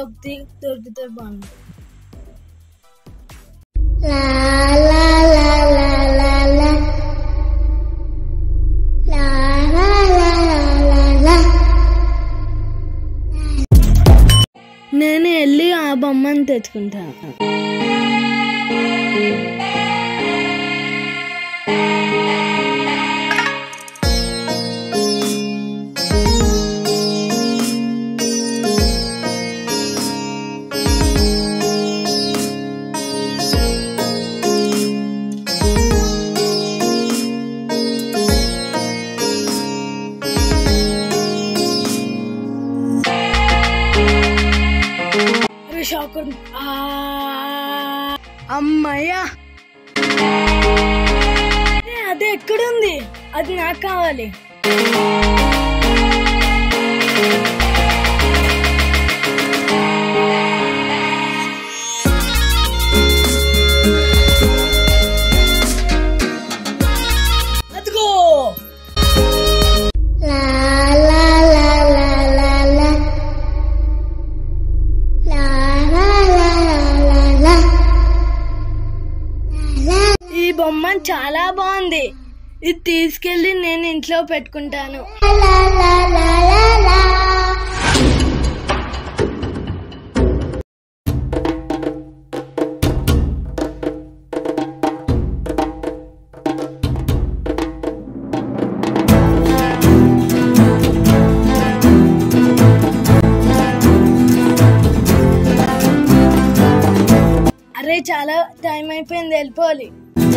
బాబుది దొరికితే బాగుంది నేను వెళ్ళి ఆ బొమ్మని తెచ్చుకుంటాను షాక్ అమ్మయ్యా ఏ, అది ఎక్కడుంది అది నాకు కావాలి అదిగో ఈ బొమ్మ చాలా బాగుంది ఇది తీసుకెళ్లి నేను ఇంట్లో పెట్టుకుంటాను అరే చాలా టైం అయిపోయింది వెళ్ళిపోవాలి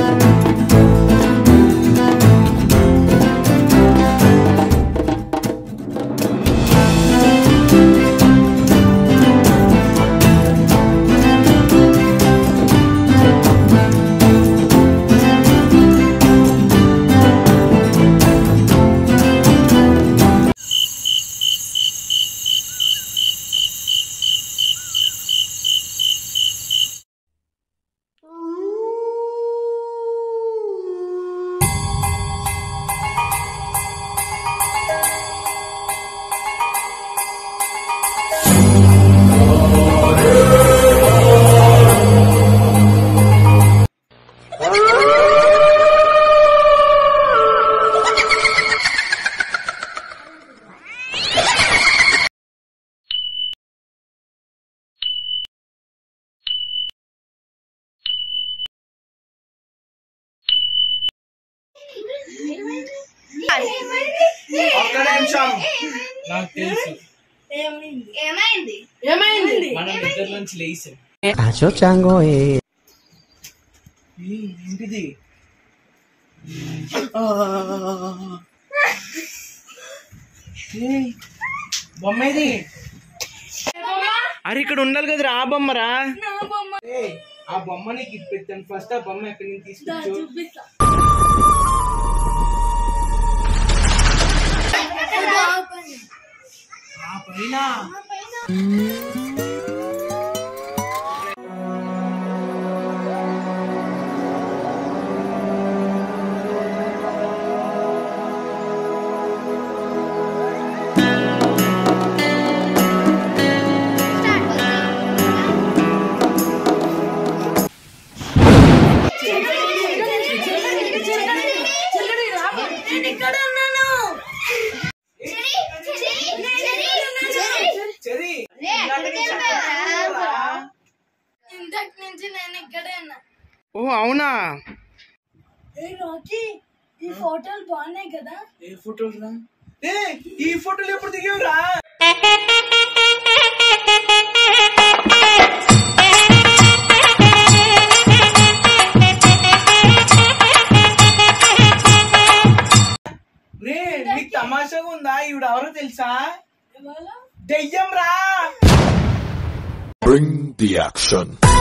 ఒక్క నిమిషం నాకు తెలుసు ఏమైంది మనం నిద్ర నుంచి లేసాం Acho chango eh. ఏంటిది ఏయ్, బొమ్మ ఇది అరే ఇక్కడ ఉండాలి కదరా ఆ బొమ్మరా ఏయ్, ఆ బొమ్మ నీకు ఇప్పిస్తాను ఫస్ట్ ఆ బొమ్మ ఎక్కడి నుంచి తీసుకొచ్చు చూపిస్తా ఆ పైన నేను ఇక్కడ ఉన్నాను చెరి ఇంతకు నుంచి నేను ఇక్కడే ఉన్నా ఓ అవునా ఏ రాకీ ఈ ఫోటోలు బాగున్నాయి కదా ఏ ఫోటోలు రా ఏ ఈ ఫోటోలు ఎప్పుడు దిగేవురా రే నీకు తమాషాగా ఉందా ఈవిడ ఎవరో తెలుసా ఎవరు దెయ్యం రా Bring the action.